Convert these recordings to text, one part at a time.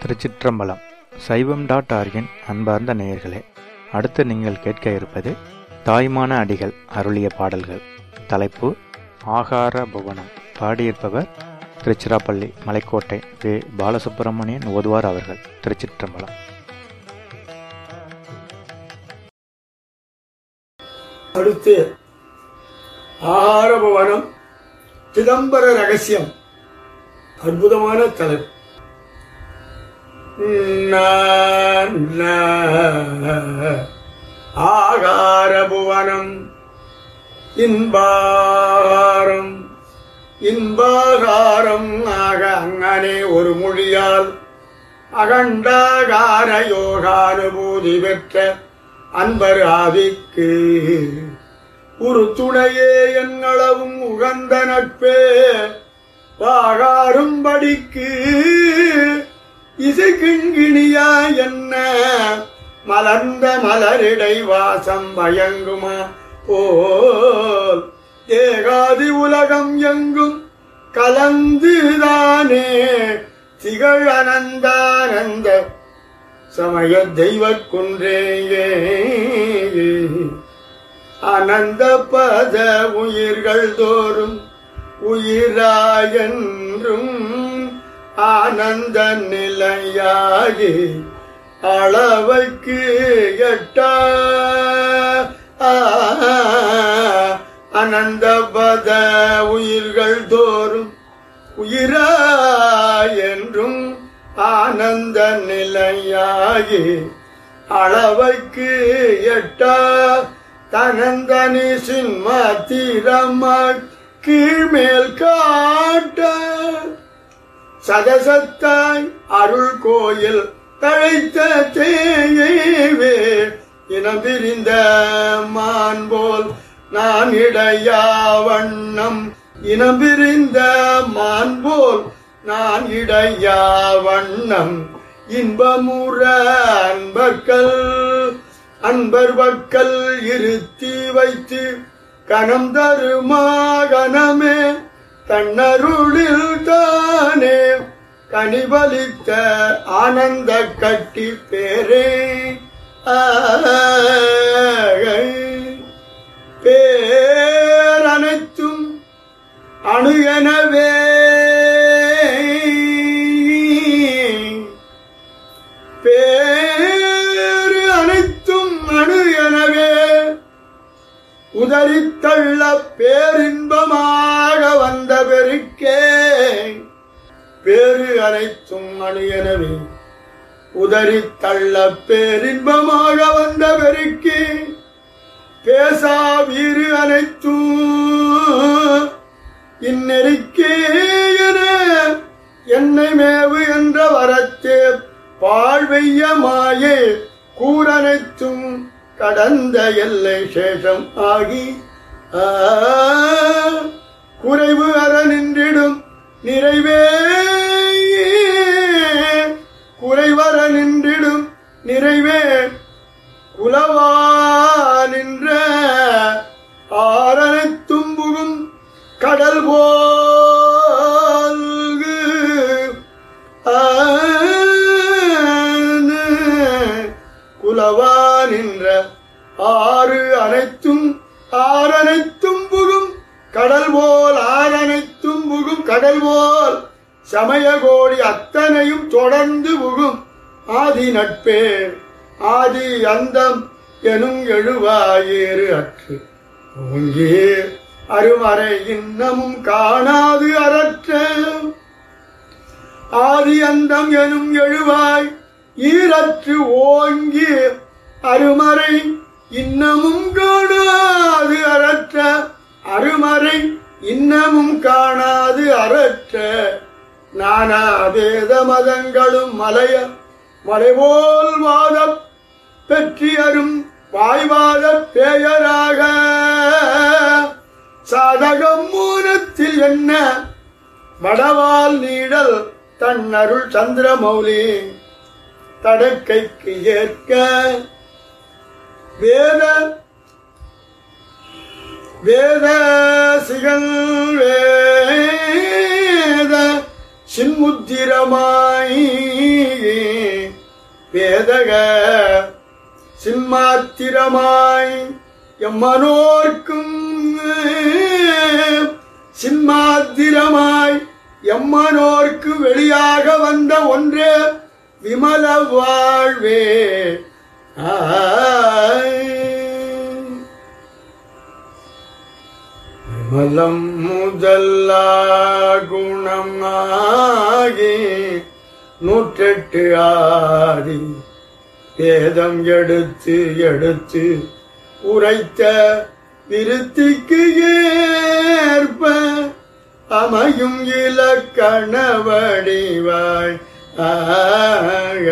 திருச்சிற்றம்பலம் சைவம் டாட் ஆர்கின் அன்பார்ந்த நேயர்களே அடுத்து நீங்கள் கேட்க இருப்பது தாய்மான அடிகள் அருளிய பாடல்கள் தலைப்பு ஆகார புவனம் பாடியிருப்பவர் திருச்சிராப்பள்ளி மலைக்கோட்டை வே பாலசுப்பிரமணியன் ஓதுவார் அவர்கள் திருச்சிற்றம்பலம் அடுத்து ஆகாரபவனம் சிதம்பர ரகசியம் அற்புதமான தலைப்பு ஆகாரபுவனம் இன்பாரம் இன்பாகாரம் ஆக அங்கனே ஒரு மொழியால் அகண்டாகார யோகானுபூதி பெற்ற அன்பர் ஆவிக்கு ஒரு துணையே என்னளவும் உகந்த நட்பே பாகாரும்படிக்கு இசை கிண்கிணியா என்ன மலர்ந்த மலரிடை வாசம் பயங்குமா போல் ஏகாதி உலகம் எங்கும் கலந்துதானே திகழ் அனந்தானந்த சமய தெய்வ குன்றேயே அனந்த பத உயிர்கள் தோறும் உயிராயென்றும் ஆனந்த நிலையாகி அளவைக்கு எட்டா அனந்த பத உயிர்கள் தோறும் உயிராயென்றும் ஆனந்த நிலையாகி அளவைக்கு எட்டா தனந்தனி சின்மத்திரமா கீழ்மேல் காட்ட சதசத்தாய் அருள் கோயில் தழைத்த தேயவே இனம் பிரிந்த மான் போல் நான் இடையா வண்ணம் இனம் பிரிந்த மான் போல் நான் இடையா வண்ணம் இன்பமுற அன்பர்கள் அன்பர் வக்கல் இருத்தி வைத்து கணம் தருமா கணமே தன்னருளில் தானே கனிபலித்த ஆனந்த கட்டி பேரே பேரனைத்தும் அணு எனவே பேரு அனைத்தும் அணு எனவே உதறித்தள்ள பேரின்பமாக வந்த பெருக்கே பேரு அனைத்தும் அணு எனவே உதறித்தள்ள பேரின்பமாக வந்த பெருக்கே பேசா வீறு அனைத்தும் இந்நெறிக்கே என என்னை மேவு என்ற வரத்தே பாழ்வெய்ய மாயே கூரனைத்தும் கடந்த எல்லை சேஷம் ஆகி ஆ, குறைவு அற நின்றிடும் நிறைவே குறைவர நின்றிடும் நிறைவே குலவா நின்ற ஆரனைத்தும் புகும் கடல் போல் குலவா நின்ற ஆறு அனைத்தும் ஆறனைத்தும் புகும் கடல் போல் ஆறனைத்தும் புகும் கடல் போல் சமய கோடி அத்தனையும் தொடர்ந்து புகும் ஆதி நட்பே ஆதி அந்தம் எனும் எழுவாயேறு அற்று ஓங்கே அருமறை இன்னமும் காணாது அறற்ற ஆதி அந்தம் எனும் எழுவாய் ஈரற்று ஓங்கி அருமறை இன்னமும் காணாது அறற்ற அருமறை இன்னமும் காணாது அறற்ற நானா வேத மதங்களும் மலைய மலைபோல் வாதம் பெற்றியரும் வாய்வாத பேயராக சாதகம் மூலத்தில் என்ன வடவால் நீடல் தன் அருள் சந்திரமௌலி தடக்கைக்கு ஏற்க வேத வேத சிகல் வேத சின்முத்திரமாய் வேதக சிம்மாத்திரமாய் எம்மனோர்க்கும் சிம்மாத்திரமாய் எம்மனோர்க்கு வெளியாக வந்த ஒன்றே விமல வாழ்வே ஆய். விமலம் முதல்லா குணம் ஆகி நூற்றெட்டு ஆதி வேதம் எடுத்து எடுத்து உரைத்த விருத்திக்கு ஏற்ப அமையும் இலக்கண வடிவாய் ஆக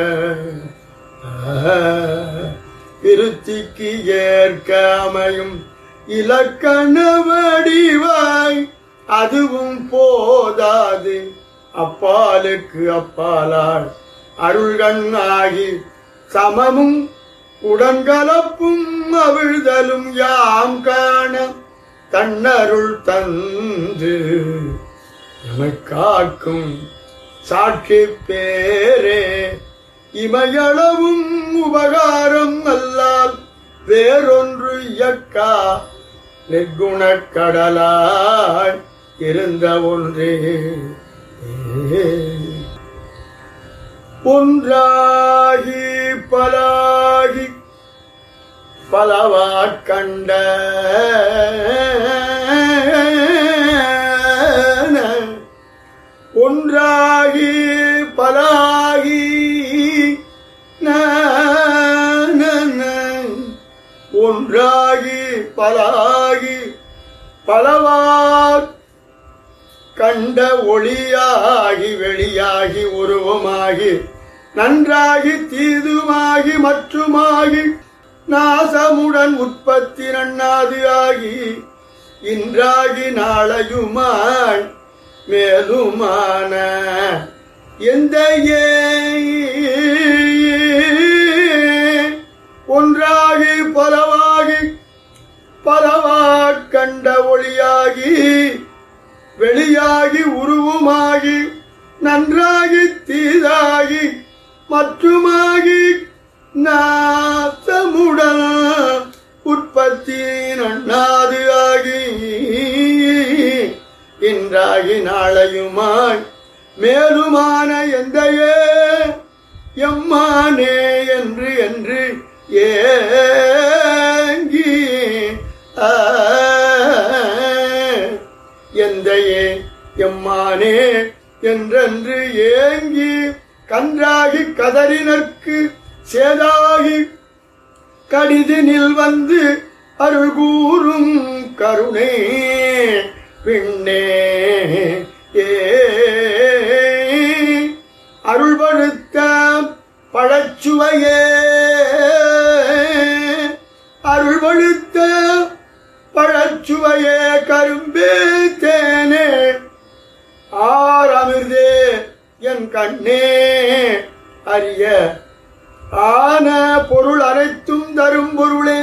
விருத்திக்கு ஏற்க அமையும் இலக்கண வடிவாய் அதுவும் போதாது அப்பாலுக்கு அப்பாலால் அருள்கண் ஆகி சமமும் உடன்கலப்பும் அவிழ்தலும் யாம் காண தன்னருள் தந்து எமை காக்கும் சாட்சி பேரே இமையளவும் உபகாரம் அல்லால் வேறொன்று இயக்கா நிர்குணக் கடலாய் இருந்த ஒன்றே ஒன்றாகி பலாகி பலவாற் கண்ட ஒன்றாகி பலாகி ந, ந, ந. ஒன்றாகி பலாகி பலவாற் கண்ட ஒளியாகி வெளியாகி உருவமாகி நன்றாகி தீதுமாகி மற்றுமாகி நாசமுடன் உற்பத்தி நன்னாது ஆகி இன்றாகி நாளையுமாய் மேலுமான எந்த ஒன்றாகி பலவாகி பலவாற் கண்ட ஒளியாகி வெளியாகி உருவுமாகி நன்றாகி தீதாகி மற்றுமாகி நாசமுடன் உற்பத்தி நன்னாது ஆகி இன்றாகி நாளையுமாய் மேலுமான எந்தையே எம்மானே என்று என்று ஏங்கி ஆ எந்தையே எம்மானே என்றென்று ஏங்கி கன்றாகி கதறினர்க்கு சேதாகி கடிதினில் வந்து அருள் கூறும் கருணை பின்னே ஏ அருள்படுத்த பழச்சுவையே அருள்படுத்த பழச்சுவையே கரும்பே தேனே ஆரமிர்தே என் கண்ணே அறிய ஆன பொருள் அனைத்தும் தரும் பொருளே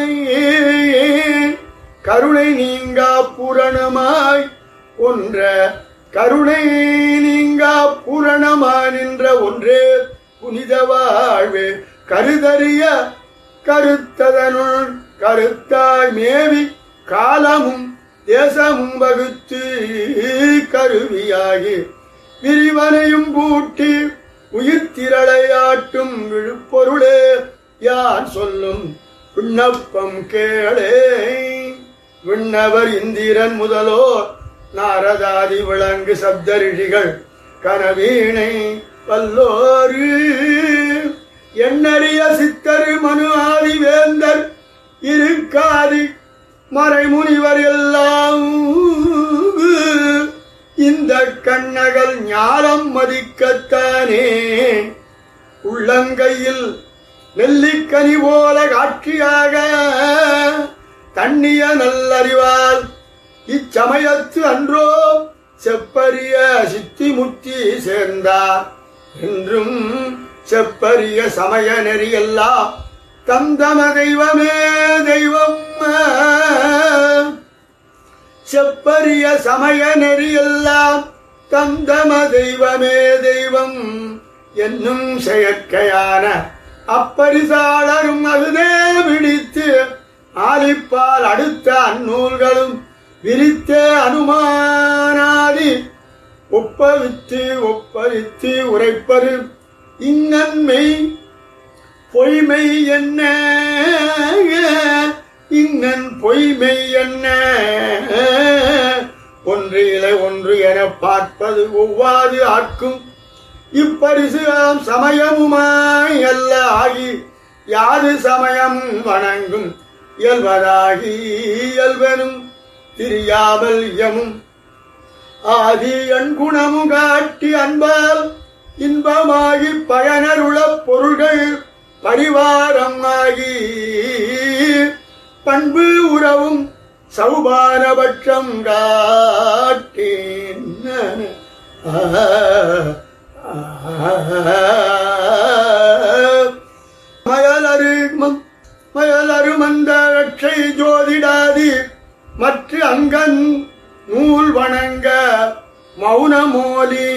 கருணை நீங்கா பூரணமாய் ஒன்ற கருணை நீங்கா பூரணமாய் நின்ற ஒன்றே புனித வாழ்வே கருதறிய கருத்ததனுள் கருத்தாய் மேவி காலமும் தேசமும் வகுத்து கருவியாகி விரிவனையும் பூட்டி உயிர்த்திரளையாட்டும் விழுப்பொருளே யார் சொல்லும் விண்ணப்பம் கேளே விண்ணவர் இந்திரன் முதலோர் நாரதாதி விளங்கு சப்த ரிஷிகள் கனவீணை வல்லோரு எண்ணறிய சித்தரு மனு ஆதி வேந்தர் இருக்காதி மறைமுனிவர் எல்லாம் இந்த கண்ணகல் ஞானம் மதிக்கத்தானே உள்ளங்கையில் நெல்லிக்கனி போல காட்சியாக தண்ணிய நல்லறிவால் இச்சமயத்து அன்றோ செப்பரிய சித்தி முத்தி சேர்ந்தார் என்றும் செப்பரிய சமய நெறியெல்லாம் தந்தம தெய்வமே தெய்வம் செப்பரிய சமய நெறியெல்லாம் தந்தம தெய்வமே தெய்வம் என்னும் செயற்கையான அப்பரிசாளரும் அதுதே விடித்து ஆலிப்பால் அடுத்த அந்நூல்களும் விரித்தே அனுமானாதி ஒப்பவித்து ஒப்பரித்து உரைப்பரு இங்கன்மை பொய்மை என்ன இங்கன் பொய்மை என்ன ஒன்று இலை ஒன்று என பார்ப்பது ஒவ்வாது ஆட்கும் இப்பரிசு ஆம் சமயமுமாய் அல்ல ஆகி யாது சமயம் வணங்கும் இயல்வதாகி இயல்வனும் திரியாமல் யமும் ஆதி அன்குணமும் காட்டி அன்பால் இன்பமாகி பயனருள பொருள்கள் பரிவாரம் ஆகி பண்பு உறவும் சௌபாரபட்சம் காட்டேன் மயலரு ம- மயலரு மந்த ரட்சை ஜோதிடாதி மற்ற அங்கன் நூல் வணங்க மௌனமோலி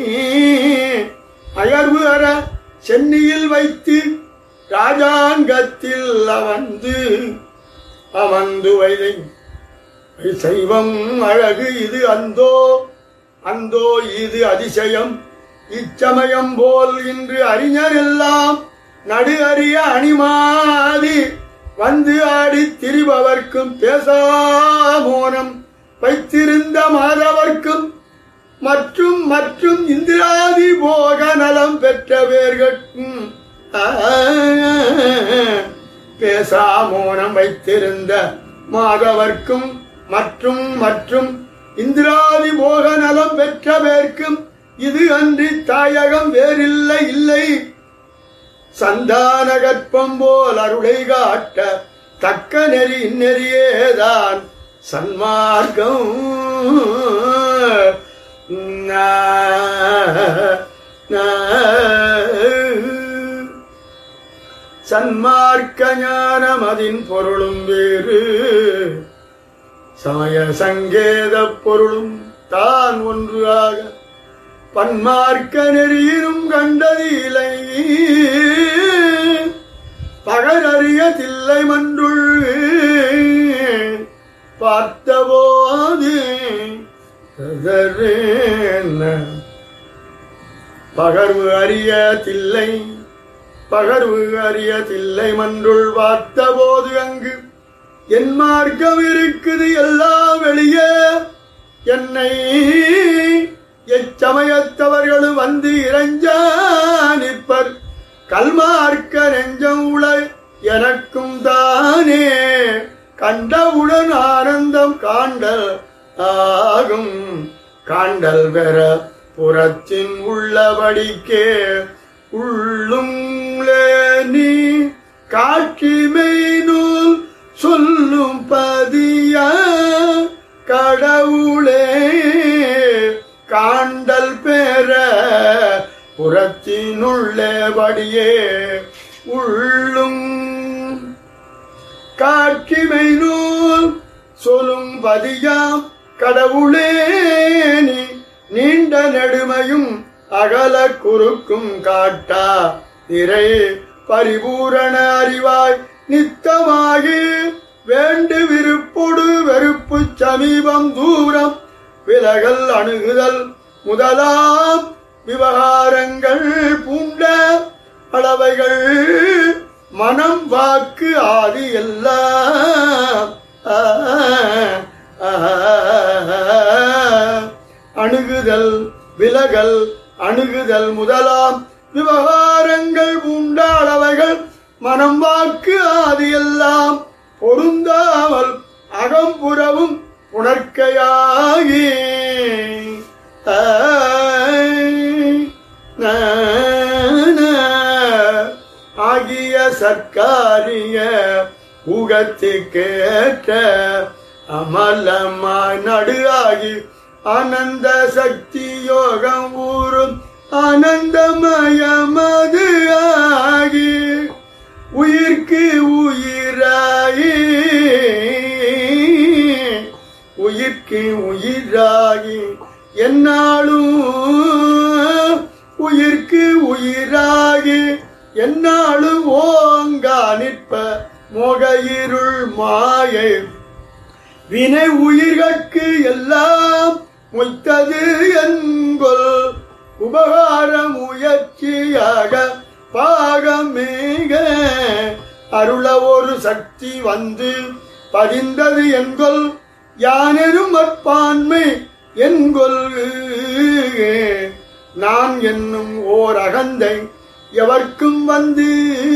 அயர்வு அற சென்னியில் வைத்து ராஜாங்கத்தில் அவந்து அமர்ந்து வைதை சைவம் அழகு இது அந்தோ அந்தோ இது அதிசயம் இச்சமயம் போல் இன்று அறிஞர் எல்லாம் நடு அறிய அணிமாதி வந்து ஆடி திரிபவர்க்கும் பேசாமோனம் வைத்திருந்த மாதவர்க்கும் மற்றும் மற்றும் இந்திராதி போக நலம் பெற்றவர்கட்கும் பேசாமோனம் வைத்திருந்த மாதவர்க்கும் மற்றும் மற்றும் இந்திராதி போக நலம் பெற்றவர்க்கும் இது அன்றி தாயகம் வேறில்லை இல்லை சந்தான கற்பம் போல் அருளை காட்ட தக்க நெறி நெறியேதான் சன்மார்க்கம் நா, நா. சன்மார்க்க ஞானமதின் பொருளும் வேறு சமய சங்கேத பொருளும் தான் ஒன்று ஆக பன்மார்க்க நெறியினும் கண்டதில்லை பகரறிய தில்லை மன்றுள் பார்த்தபோது கதறேன. பகர்வு அறிய தில்லை பகர்வு அறிய தில்லை மன்றுள் பார்த்தபோது அங்கு என் மார்க்கம் இருக்குது எல்லாம் வெளியே என்னை எச்சமயத்தவர்களும் வந்து இறைஞ்சா நிற்பர் கல்மார்க்க நெஞ்சம் உள எனக்கும் தானே கண்டவுடன் ஆனந்தம் காண்டல் ஆகும் காண்டல் பெற புறத்தின் உள்ளபடிக்கே உள்ளும் நீ காட்சிமை நூல் சொல்லும் பதியா கடவுளே காண்டல் பெற புறத்தினுள்ளபடியே உள்ளும் காட்சிமை நூல் சொல்லும் பதியாம் கடவுளே நீ நீண்ட நெடுமையும் அகல குறுக்கும் காட்டா நிறை பரிபூரண அறிவாய் நித்தமாகி வேண்டு விருப்பொடு வெறுப்பு சமீபம் தூரம் விலகல் அணுகுதல் முதலாம் விவகாரங்கள் பூண்ட அளவைகள் மனம் வாக்கு ஆதி எல்லாம் ஆ, ஆ, அணுகுதல் விலகல் அணுகுதல் முதலாம் விவகாரங்கள் பூண்ட அளவைகள் மனம் வாக்கு ஆதி எல்லாம் பொருந்தாமல் அகம்புறவும் உணர்க்கையாகி ஆகிய சர்க்காரிய ஊகத்துக்கேற்ற அமலமாய் நடு ஆகி ஆனந்த சக்தி யோகம் ஊரும் ஆனந்தமயமது ஆகி உயிர்க்கு உயிராயி உயிர்க்கு உயிராகி என்னாலும் உயிர்க்கு உயிராகி என்னாலும் ஓங்கா நிற்ப மோக இருள் மாயை வினை உயிர்கட்கு எல்லாம் மொய்த்தது என்கொல் உபகார முயற்சியாக பாகமேக அருள ஒரு சக்தி வந்து பதிந்தது என்கொல் யானெரும் அப்பான்மை என்கொல் நான் என்னும் ஓர் அகந்தை எவர்க்கும் வந்து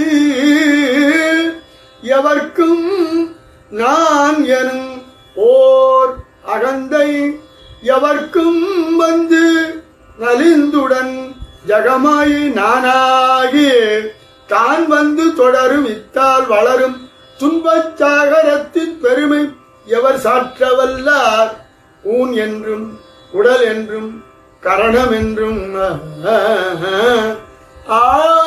எவர்க்கும் நான் எனும் ஓர் அகந்தை எவர்க்கும் வந்து நலிந்துடன் ஜகமாயி நானாகி தான் வந்து தொடரும் இத்தால் வளரும் துன்பச் சாகரத்தின் பெருமை எவர் சாற்றவல்லார் ஊன் என்றும் உடல் என்றும் கரணம் என்றும் ஆ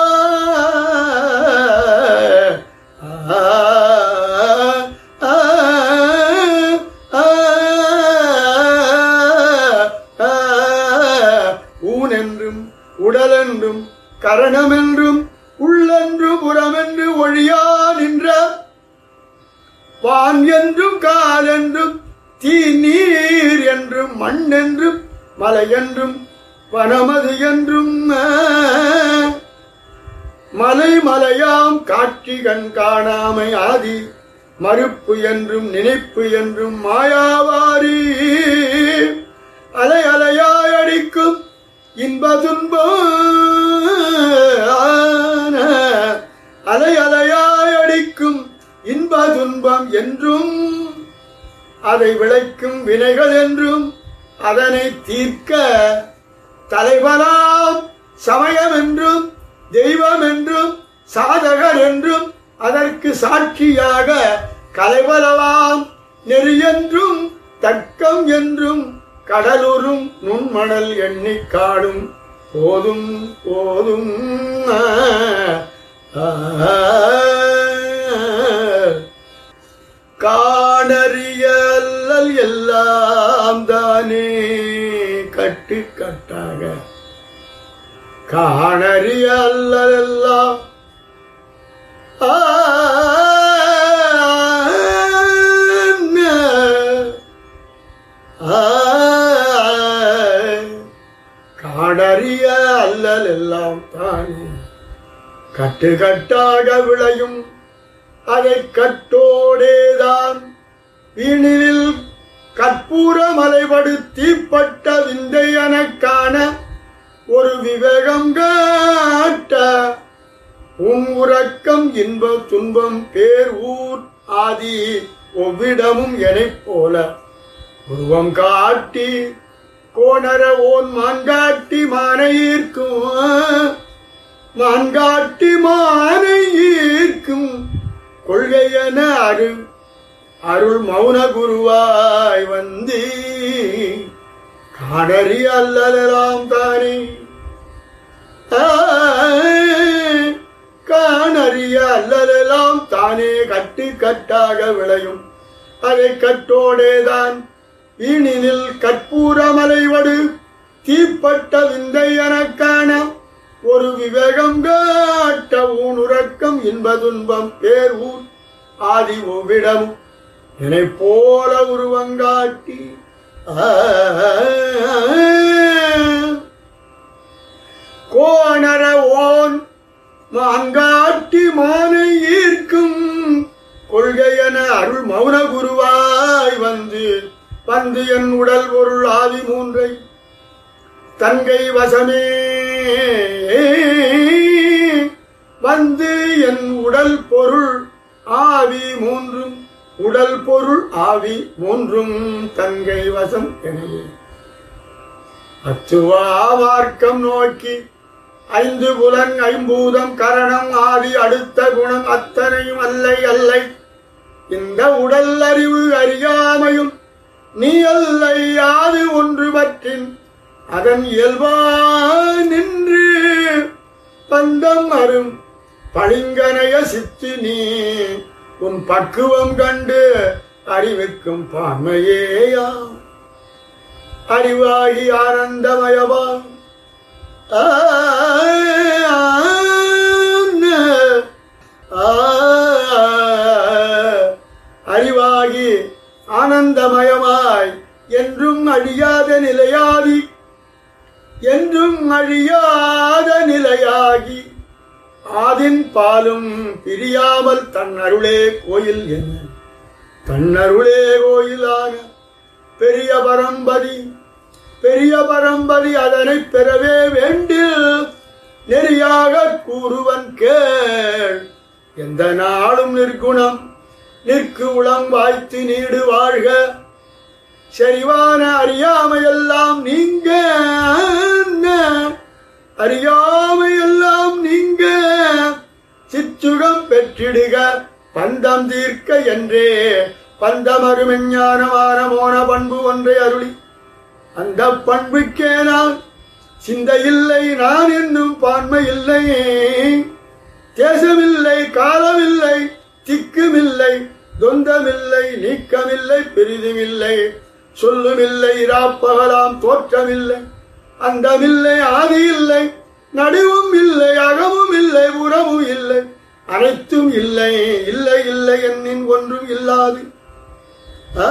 ஊனென்றும் உடலென்றும் கரணமென்றும் உள்ளென்று புறமென்று ஒழியா நின்ற வான் என்றும் கால் என்றும் தீ நீர் என்றும் மண் என்றும் மலை என்றும் வனமது என்றும் மலை மலையாம் காட்சி கண் காணாமை ஆதி மறுப்பு என்றும் நினைப்பு என்றும் மாயாவாரி அலை அலையாய் அடிக்கும் இன்ப துன்பம் அலை அலையாய் அடிக்கும் இன்ப துன்பம் என்றும் அதை விளைக்கும் வினைகள் என்றும் அதனை தீர்க்க தலைவனாம் சமயம் என்றும் தெய்வம் என்றும் சாதகர் என்றும் அதற்கு சாட்சியாக கலைவலலாம் நெறியென்றும் தர்க்கம் என்றும் கடலுறும் நுண்மணல் எண்ணிக் காடும் போதும் போதும் ஆ, ஆ, காணறியல்லல் எல்லாம் தானே கட்டு கட்டாக காணறிய அல்லல் எல்லாம் ஆ, ஆ, காணறிய அல்லல் எல்லாம் தானே கட்டு கட்டாக விளையும் அதை கட்டோடேதான் வீணில் கற்பூர மலைபடுத்திப்பட்ட விந்தை எனக்கான ஒரு விவேகம் காட்ட உன் உறக்கம் இன்ப துன்பம் பேர் ஊர் ஆதி ஒவ்விடமும் எனைப் போல உருவம் காட்டி கோணர ஓன் மான்காட்டி மானை ஈர்க்கும் மான்காட்டி மானை ஈர்க்கும் கொள்கையென அரு அருள் மௌன குருவாய் வந்தி காணறி அல்லலாம் தானே ஆ, காணறிய அல்லலாம் தானே கட்டு கட்டாக விளையும் அதை கட்டோடேதான் வீணினில் கற்பூர மலைவடு தீப்பட்ட விந்தை எனக்கான ஒரு விவேகம் காட்ட ஊனுறக்கம் இன்ப துன்பம் பேர் ஊர் ஆதி ஒவ்விடம் என்னை போல உருவங்காட்டி ஆ, கோணர ஓன் மாங்காட்டி மானை ஈர்க்கும் கொள்கையென அருள் மௌன குருவாய் வந்து வந்து என் உடல் பொருள் ஆதி மூன்றை தங்கை வசமே வந்து என் உடல் பொருள் ஆவி மூன்றும் உடல் பொருள் ஆவி மூன்றும் தங்கை வசம் எனவே அத்துவா மார்க்கம் நோக்கி ஐந்து புலன் ஐம்பூதம் கரணம் ஆதி அடுத்த குணம் அத்தனையும் அல்லை அல்லை இந்த உடல் அறிவு அறியாமையும் நீ அல்லை யாது ஒன்று பற்றின் அதன் இயல்பா நின்று பந்தம் அரும் பளிங்கனைய சித்தி நீ உன் பக்குவம் கண்டு அறிவிக்கும் பான்மையேயாம் அறிவாகி ஆனந்தமயவா ஆ, ஆ, ஆதின் பாலும் பிரியாமல் தன் அருளே கோயில் என்ன தன்னருளே கோயிலான பெரிய பரம்பதி பெரிய பரம்பதி அதனை பெறவே வேண்டில் நெறியாக கூறுவன் கேள் எந்த நாளும் நிற்குணம் நிற்கு உளம் வாய்த்து நீடு வாழ்க செறிவான அறியாமையெல்லாம் நீங்க அறியாமையெல்லாம் நீங்க சிச்சுகம் பெற்றிடுக பந்தம் தீர்க்க என்றே பந்தம் அருமெஞ்ஞானமான மோன பண்பு ஒன்றை அருளி அந்த பண்புக்கே நான் சிந்தையில்லை நான் என்னும் பான்மை இல்லை தேசமில்லை காலமில்லை திக்குமில்லை தொந்தமில்லை நீக்கமில்லை பெரிதுமில்லை சொல்லுமில்லை ராப்பகலாம் தோற்றமில்லை அந்தமில்லை ஆதி இல்லை நடுவும் இல்லை அகமும் இல்லை உறவும் இல்லை அனைத்தும் இல்லை இல்லை இல்லை என்னின் ஒன்றும் இல்லாது ஆ,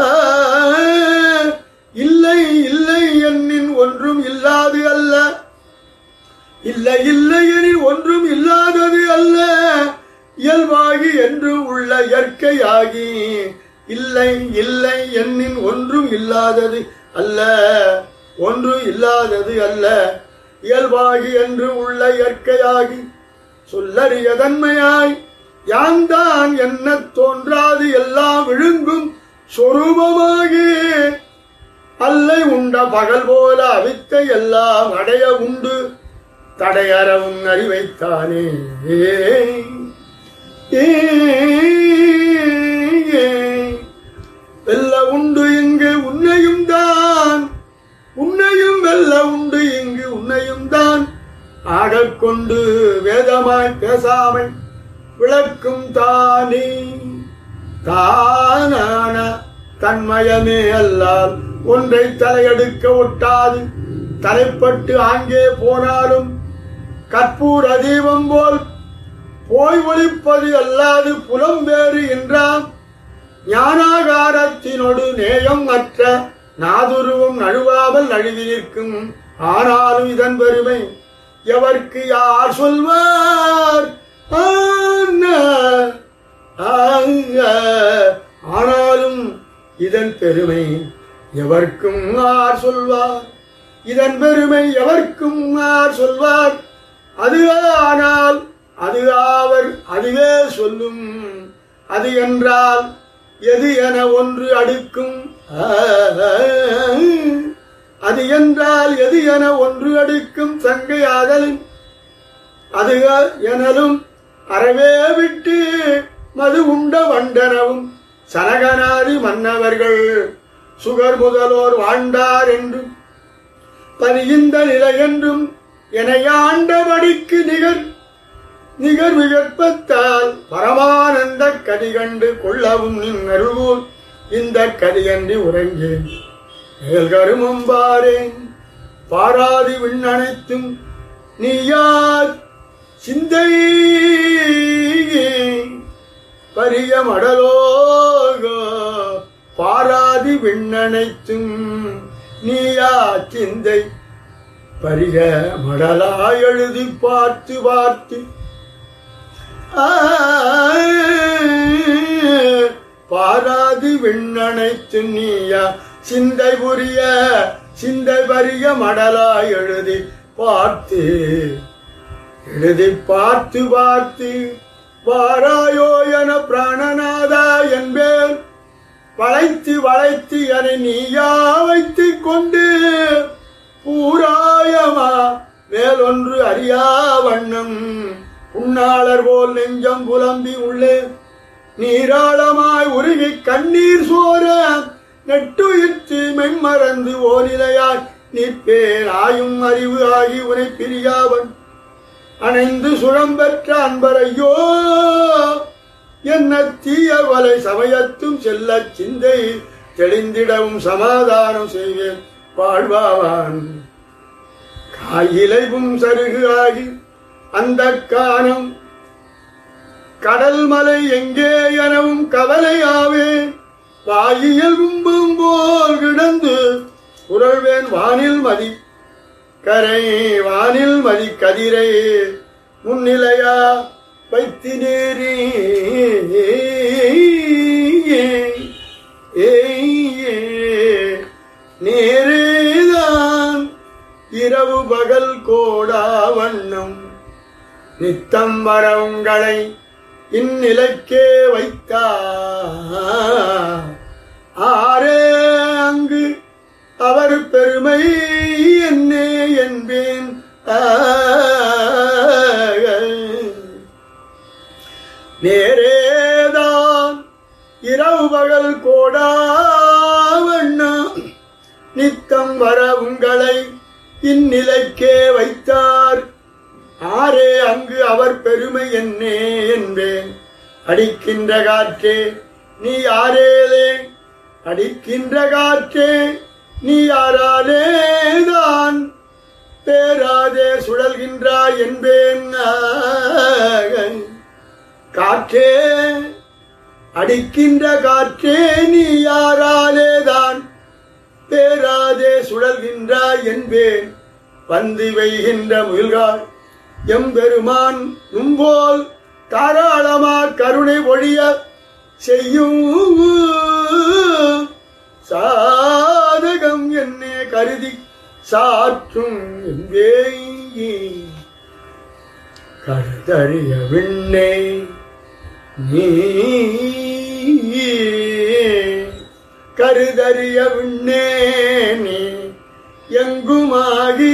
இல்லை இல்லை என்னின் ஒன்றும் இல்லாது அல்ல இல்லை இல்லை எனில் ஒன்றும் இல்லாதது அல்ல இயல்பாகி என்று உள்ள இயற்கையாகி இல்லை இல்லை என்னின் ஒன்றும் இல்லாதது அல்ல ஒன்று இல்லாதது அல்ல இயல்பாகி என்று உள்ள இயற்கையாகி சொல்லறிய தன்மையாய் யான்தான் என்ன தோன்றாது எல்லாம் விழுங்கும் சொரூபமாகி அல்லை உண்ட பகல் போல அவித்தை எல்லாம் அடைய உண்டு தடையறவும் அறிவைத்தானே ஏ, ஏ, வெல்ல உண்டு இங்கு உன்னையும் தான் உன்னையும் வெல்ல உண்டு இங்கு உன்னையும் தான் ஆகக் கொண்டு வேதமாய் பேசாமை விளக்கும் தானே தானான தன்மயமே அல்லால் ஒன்றை தலையெடுக்க ஒட்டாது தலைப்பட்டு ஆங்கே போனாலும் கற்பூர தீபம் போல் போய் ஒளிப்பது அல்லாது புலம் வேறு என்றாம் ஞானாகாரத்தினொடு நேயம் அற்ற நாதுருவம் நழுவாமல் நழுவி நிற்கும் ஆனாலும் இதன் பெருமை எவர்க்கு யார் சொல்வார் ஆன, ஆங்க. ஆனாலும் இதன் பெருமை எவர்க்கும் யார் சொல்வார் இதன் பெருமை எவர்க்கும் யார் சொல்வார் அது ஆனால் அது ஆவர் அதுவே சொல்லும் அது என்றால் எது என ஒன்று அடுக்கும் ஆ, அது என்றால் எது என ஒன்று அடுக்கும் சங்கையாதலின் அது எனலும் அறவே விட்டு மது உண்ட வண்டனவும் சனகனாதி மன்னவர்கள் சுகர் முதலோர் வாழ்ந்தார் என்றும் பனியின் நிலை என்றும் எனையாண்டபடிக்கு நிகர் நிகர் விகற்பத்தால் பரமானந்த கதி கண்டு கொள்ளவும் நின் அருள்வோர் இந்த கதியன்றி உறங்கேன் மேல் கருமம் பாரேன் பாராதி விண்ணனைத்தும் நீயார் சிந்தை பரிய மடலோக பாராதி விண்ணனைத்தும் நீயா சிந்தை பரிய மடலாய் எழுதி பார்த்து பார்த்து ஆ, பாராதி விண்ணனைத்து நீயா சிந்தை புரிய சிந்தை பரிய மடலாய் எழுதி பார்த்து எழுதி பார்த்து பார்த்து வாராயோ என பிராணநாதா என்பேன் வளைத்து வளைத்து என நீயா வைத்துக் கொண்டு பூராயமா மேலொன்று அறியா வண்ணம் உண்ணாளர் போல் நெஞ்சம் புலம்பி உள்ளே நீராளமாய் உருகி கண்ணீர் சோர நெட்டுயிர்த்து மெம்மறந்து ஓநிலையாய் நிற்பேன் ஆயும் அறிவு ஆகி உனை பிரியாவன் அணைந்து சுழம் பெற்ற அன்பரையோ என்ன தீய வலை சமயத்தும் செல்லச் சிந்தை தெளிந்திடவும் சமாதானம் செய்வேன் வாழ்வாவான் காயிலைவும் சருகு ஆகி அந்த கானம் கடல் மலை எங்கே எனவும் கவலையாவேன் வாயியல் கும்பும் போல் கிடந்து குரல்வேன் வானில் மதி கரை வானில் மதி கதிரை முன்னிலையா வைத்தினேரே நேரேதான் இரவு பகல் கோடா வண்ணம் நித்தம் வர உங்களை இந்நிலைக்கே வைத்தார் ஆரே அங்கு அவர் பெருமை என்னே என்பேன் நேரேதான் இரவு பகல் கோடாவண்ணா நித்தம் வர உங்களை இந்நிலைக்கே வைத்தார் ஆரே அங்கு அவர் பெருமை என்னே என்பேன் அடிக்கின்ற காற்றே நீ யாரேலே அடிக்கின்ற காற்றே நீ யாராலேதான் பேராதே சுழல்கின்றாய் என்பேன் காற்றே அடிக்கின்ற காற்றே நீ யாராலேதான் பேராதே சுழல்கின்றாய் என்பேன் வந்து வைகின்ற முயல்கார் எம்பெருமான் நும்போல் தாராளமா கருணை ஒழிய செய்யும் சாதகம் என்னே கருதி சாற்றும் என்பே கருதறிய விண்ணே நீ கருதறிய விண்ணே நீ எங்குமாகி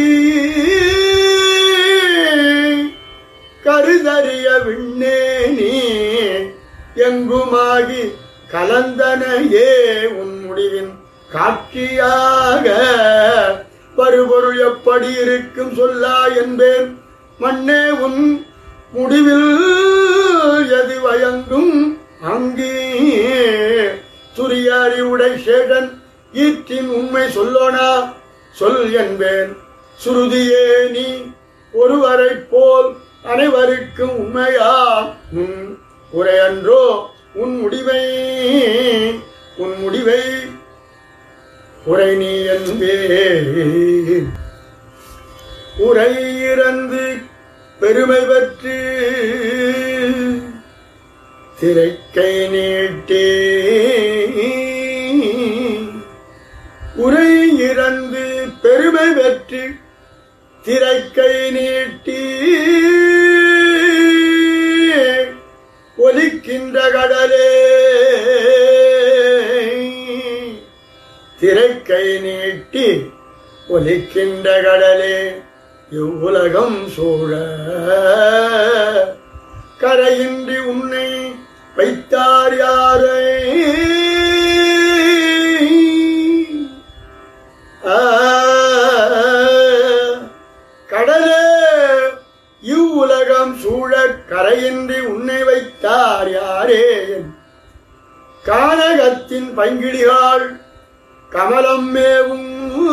கருதறிய விண்ணே நீ எங்குமாகி கலந்தனையே உன் முடிவின் காட்சியாக வருபொருள் எப்படி இருக்கும் சொல்லா என்பேன் மண்ணே உன் முடிவில் எது வயங்கும் அங்கே துரியாரி உடை சேடன் ஈற்றின் உண்மை சொல்லோனா சொல் என்பேன் சுருதியே நீ ஒருவரைப் போல் அனைவருக்கும் உண்மையா உன் உரையன்றோ உன் முடிவை உன் முடிவை உரை நீ என்பே உரை இறந்து பெருமை பெற்று திரைக்கை நீட்டே உரை இறந்து பெருமை பெற்று திரைக்கை நீட்டி ஒலிக்கின்ற கடலே திரைக்கை நீட்டி ஒலிக்கின்ற கடலே இவ்வுலகம் சூழ கரையின்றி உன்னை வைத்தார் யாரை ஆ, கடலே இவ்வுலகம் சூழ கரையின்றி உன்னை வைத்தார் யாரே கானகத்தின் பங்கிடிகாள் கமலம் மேவும்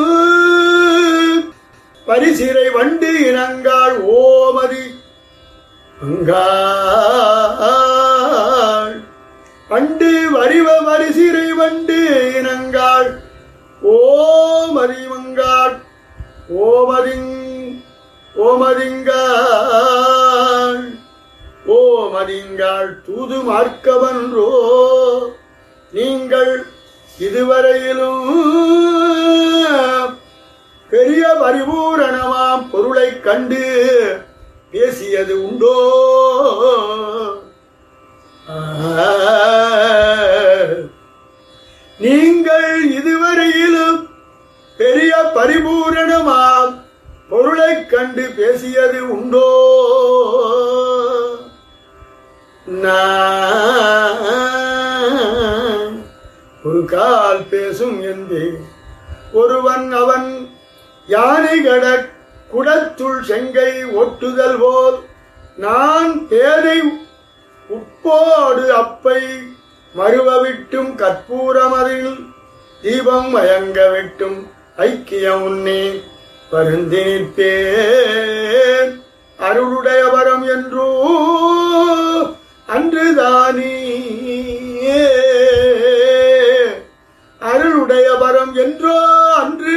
பரிசிறை வண்டு இனங்காள் ஓமதி அங்காள் வண்டு வரிவ வரிசிறை வண்டு இனங்காள் ஓமதி மங்காள் ஓமதிங் ஓமதிங்காள் ஓமதிங்காள் தூது மார்க்கவன்றோ நீங்கள் இதுவரையிலும் பெரிய பரிபூரணமாம் பொருளைக் கண்டு பேசியது உண்டோ ஆ, நீங்கள் இதுவரையிலும் பெரிய பரிபூரணமாம் பொருளைக் கண்டு பேசியது உண்டோ நான் ஒரு கால் பேசும் என்பே ஒருவன் அவன் யானை கட குடத்துள் செங்கை ஒட்டுதல் போல் நான் பேதை உப்போடு அப்பை மறுவ விட்டும் கற்பூரமதில் தீபம் மயங்க விட்டும் ஐக்கியம் உன்னே வருந்தி நிற்பேன் அருளுடைய வரம் என்றோ அன்றுதானே அருளுடைய பரம் என்றோ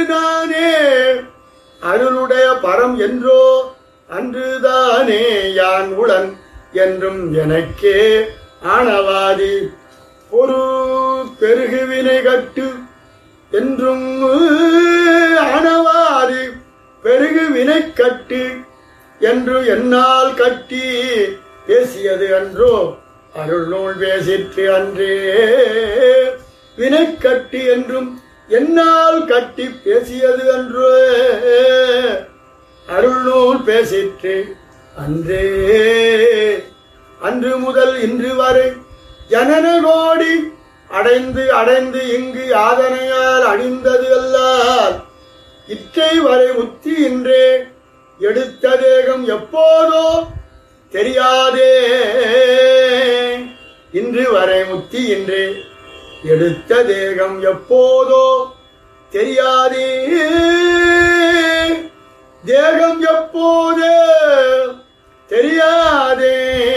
அன்றுதானே அருளுடைய பரம் என்றோ அன்றுதானே யான் என்றும் எனக்கே ஆணவாதி ஒரு பெருகுவினை கட்டு என்றும் ஆணவாதி பெருகு வினை கட்டு என்று என்னால் கட்டி பேசியது அன்றோ அருள் நூல் பேசிற்று அன்றே வினை கட்டி என்றும் என்னால் கட்டி பேசியது அன்றோ அருள் நூல் பேசிற்று அன்றே அன்று முதல் இன்று வரை ஜனன கோடி அடைந்து அடைந்து இங்கு யாதனையால் அணிந்தது அல்லால் இற்றை வரை முத்தி இன்றே எடுத்த தேகம் எப்போதோ தெரியாதே இன்று வரை முத்தி இன்றே எடுத்த தேகம் எப்போதோ தெரியாதே தேகம் எப்போதே தெரியாதே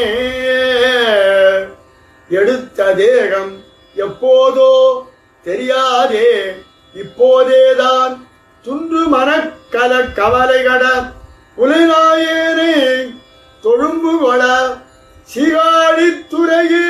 எடுத்த தேகம் எப்போதோ தெரியாதே இப்போதேதான் துன்று மனக்கல கவலைகட உலகாயேனே தொழும்பு கொள சிகாடித்துறையே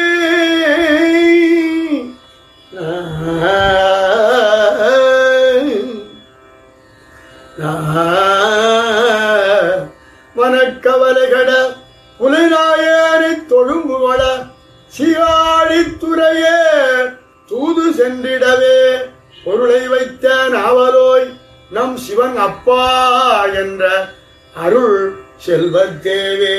மனக்கவலைகட புலைநாயனை தொழும்பு கொள சிகாடித்துறையே தூது சென்றிடவே பொருளை வைத்த நாவலோய் நம் சிவன் அப்பா என்ற அருள் செல்வத்தேவே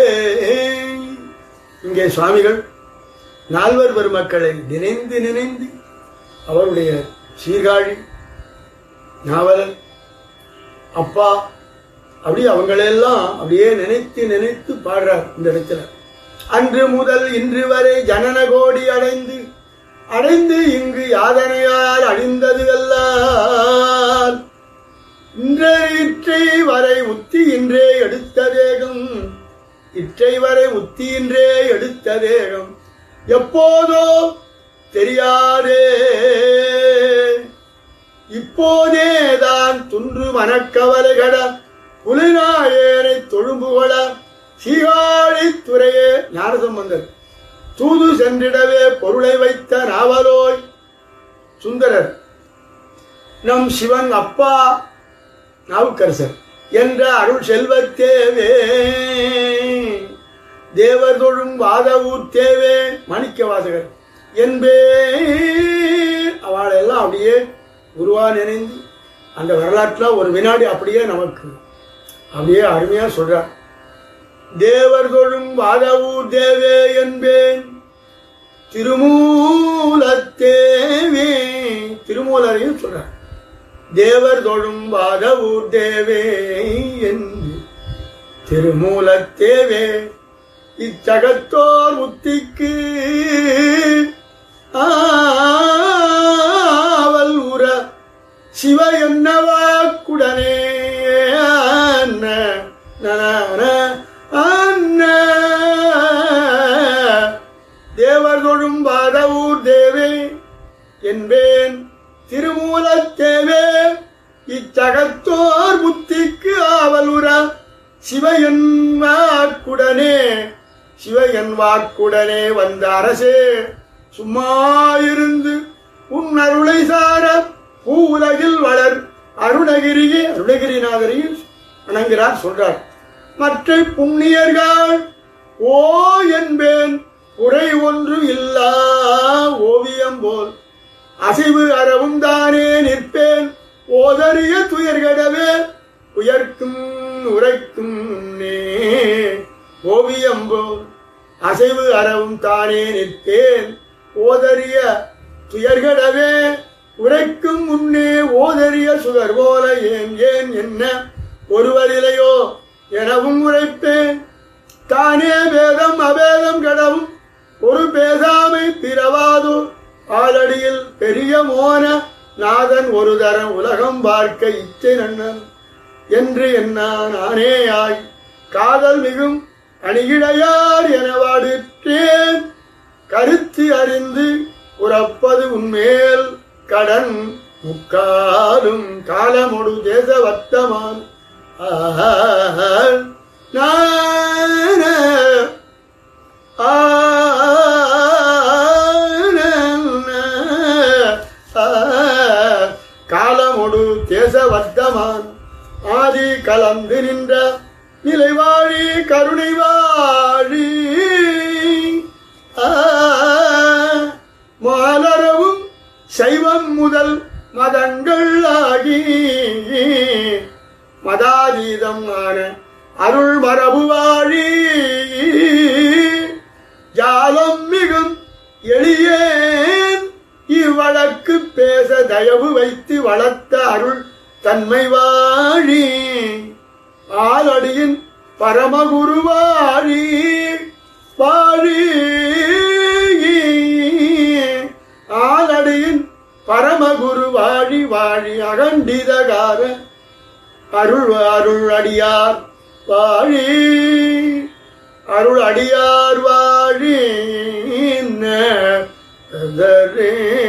இங்கே சுவாமிகள் நால்வர் பெருமக்களை நினைந்து நினைந்து அவருடைய சீர்காழி நாவலன் அப்பா அப்படி அவங்களெல்லாம் அப்படியே நினைத்து நினைத்து பாடுறார் இந்த இடத்துல அன்று முதல் இன்று வரை ஜனன கோடி அடைந்து அடைந்து இங்கு யாதனையால் அழிந்தது அல்லால் இன்றை வரை உத்தி இன்றே எடுத்த தேகம் இற்றை வரை உத்தி இன்றே எடுத்த தேகம் எப்போதோ தெரியாதே இப்போதேதான் துன்று மனக்கவலைகட புலிநாயனை தொழும்புகொள சீகாழி துறையே ஞானசம்பந்தர் தூது சென்றிடவே பொருளை வைத்த நாவலோய் சுந்தரர் நம் சிவன் அப்பா நாவுக்கரசர் என்ற அருள் செல்வத்தேவே தேவர் தொழும் வாதவூர் தேவே மாணிக்க வாசகர் என்பே அவளெல்லாம் அப்படியே குருவா நினைந்து அந்த வரலாற்றில் ஒரு வினாடி அப்படியே நமக்கு அப்படியே அருமையா சொல்றார் தேவர் தொழும் வாதவூர் தேவே என்பேன் திருமூலத்தேவே திருமூலரையும் சொல்றார் தேவர் தொழும் வாதவூர் தேவே என்று திருமூலத்தேவே இச்சகத்தோர் உத்திக்கு ஆவல் உற சிவ என்னவாக்குடனே அன்ன, நனன, அன்ன. தேவர் தொழும் வாதவூர் தேவே என்பேன் திருமூலத்தேவே இச்சகத்தோர் புத்திக்கு ஆவலுற சிவயன் வாக்குடனே சிவயன் வாக்குடனே வந்த அரசே சும்மா இருந்து உன் அருளை சார பூவுலகில் வளர் அருணகிரியே அருணகிரிநாதரையும் வணங்குகிறார் சொல்றார் மற்ற புண்ணியர்கள் ஓ என்பேன் குறை ஒன்று இல்லா ஓவியம் போல் அசைவு அறவும் தானே நிற்பேன் ஓதறிய துயர்கடவே உயர்க்கும் உரைக்கும் நே ஓவியம் போல் அசைவு அறவும் தானே நிற்பேன் ஓதறிய துயர்கடவே உரைக்கும் முன்னே ஓதறிய சுகர் போல ஏன் ஏன் என்ன ஒருவரிலையோ எனவும் உரைப்பேன் தானே வேதம் அவேதம் கடவும் ஒரு பேசாமை பிறவாது ஆளடியில் பெரிய மோன நாதன் ஒரு தரம் உலகம் பார்க்க இச்சை நன்னன் என்று என்ன நானேயாய் காதல் மிகும் அணிகிடையார் என வாடிற்றேன் கருத்து அறிந்து உறப்பது உன்மேல் கடன் முக்காலும் காலமொடு தேச வர்த்தமான் ஆஹ், நான சைவம் முதல் மதங்கள் ஆகி மதாதீதம் ஆன அருள் மரபு வாழி ஜாலம் மிகும் எளியேன் இவ்வழக்கு பேச தயவு வைத்து வளர்த்த அருள் தன்மை வாழி ஆலடியின் பரமகுருவாழி வாழி ஆலடியின் பரமகுரு வாழி வாழி அகண்டிதகார அருள் அருள் அடியார் வாழி அருள் அடியார் வாழி ந- ததரே